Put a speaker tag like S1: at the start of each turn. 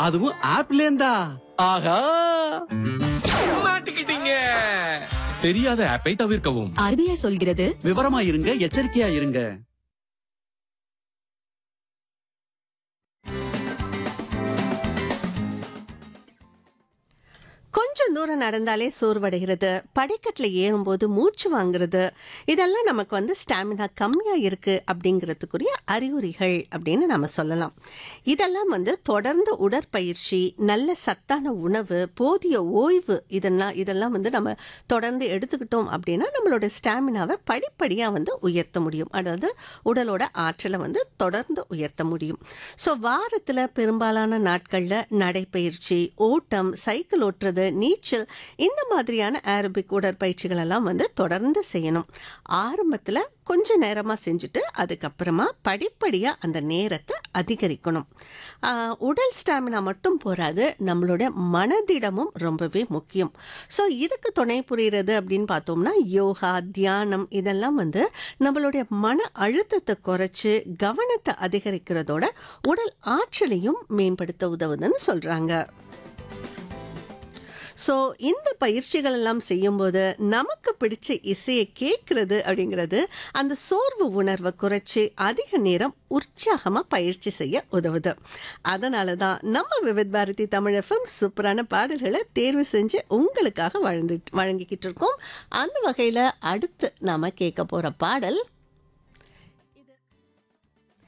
S1: அதுவும் ஆப்ல இருந்தா ஆஹா
S2: மாட்டிக்கிட்டீங்க தெரியாத ஆப்பை தவிர்க்கவும்
S3: ஆர்பிஐ சொல்கிறது
S1: விவரமா இருங்க எச்சரிக்கையா இருங்க
S4: கொஞ்சம் தூரம் நடந்தாலே சோர்வடைகிறது படிக்கட்டில் ஏறும்போது மூச்சு வாங்குறது இதெல்லாம் நமக்கு வந்து ஸ்டாமினா கம்மியாக இருக்குது அப்படிங்கிறதுக்குரிய அறிகுறிகள் அப்படின்னு நம்ம சொல்லலாம் இதெல்லாம் வந்து தொடர்ந்து உடற்பயிற்சி நல்ல சத்தான உணவு போதிய ஓய்வு இதெல்லாம் இதெல்லாம் வந்து நம்ம தொடர்ந்து எடுத்துக்கிட்டோம் அப்படின்னா நம்மளோட ஸ்டாமினாவை படிப்படியாக வந்து உயர்த்த முடியும் அதாவது உடலோட ஆற்றலை வந்து தொடர்ந்து உயர்த்த முடியும் ஸோ வாரத்தில் பெரும்பாலான நாட்களில் நடைப்பயிற்சி ஓட்டம் சைக்கிள் ஓட்டுறது நீச்சல் இந்த மாதிரியான ஏரோபிக் உடற்பயிற்சிகள் எல்லாம் வந்து தொடர்ந்து செய்யணும் ஆரம்பத்தில் கொஞ்ச நேரமாக செஞ்சுட்டு அதுக்கப்புறமா படிப்படியாக அந்த நேரத்தை அதிகரிக்கணும் ஆஹ், உடல் ஸ்டாமினா மட்டும் போராது நம்மளோட மனதிடமும் ரொம்பவே முக்கியம் ஸோ இதுக்கு துணை புரிகிறது அப்படின்னு பார்த்தோம்னா யோகா தியானம் இதெல்லாம் வந்து நம்மளுடைய மன அழுத்தத்தை குறைச்சு கவனத்தை அதிகரிக்கிறதோட உடல் ஆற்றலையும் மேம்படுத்த உதவுதுன்னு சொல்கிறாங்க ஸோ இந்த பயிற்சிகள் எல்லாம் செய்யும்போது நமக்கு பிடிச்ச இசையை கேட்கறது அப்படிங்கிறது அந்த சோர்வு உணர்வை குறைச்சி அதிக நேரம் உற்சாகமாக பயிற்சி செய்ய உதவுது அதனால தான் நம்ம விவித் பாரதி தமிழ் எஃப்எம் சூப்பரான பாடல்களை தேர்வு செஞ்சு உங்களுக்காக வழங்கிட்டு வழங்கிக்கிட்டு இருக்கோம் அந்த வகையில் அடுத்து நாம கேட்க போகிற பாடல்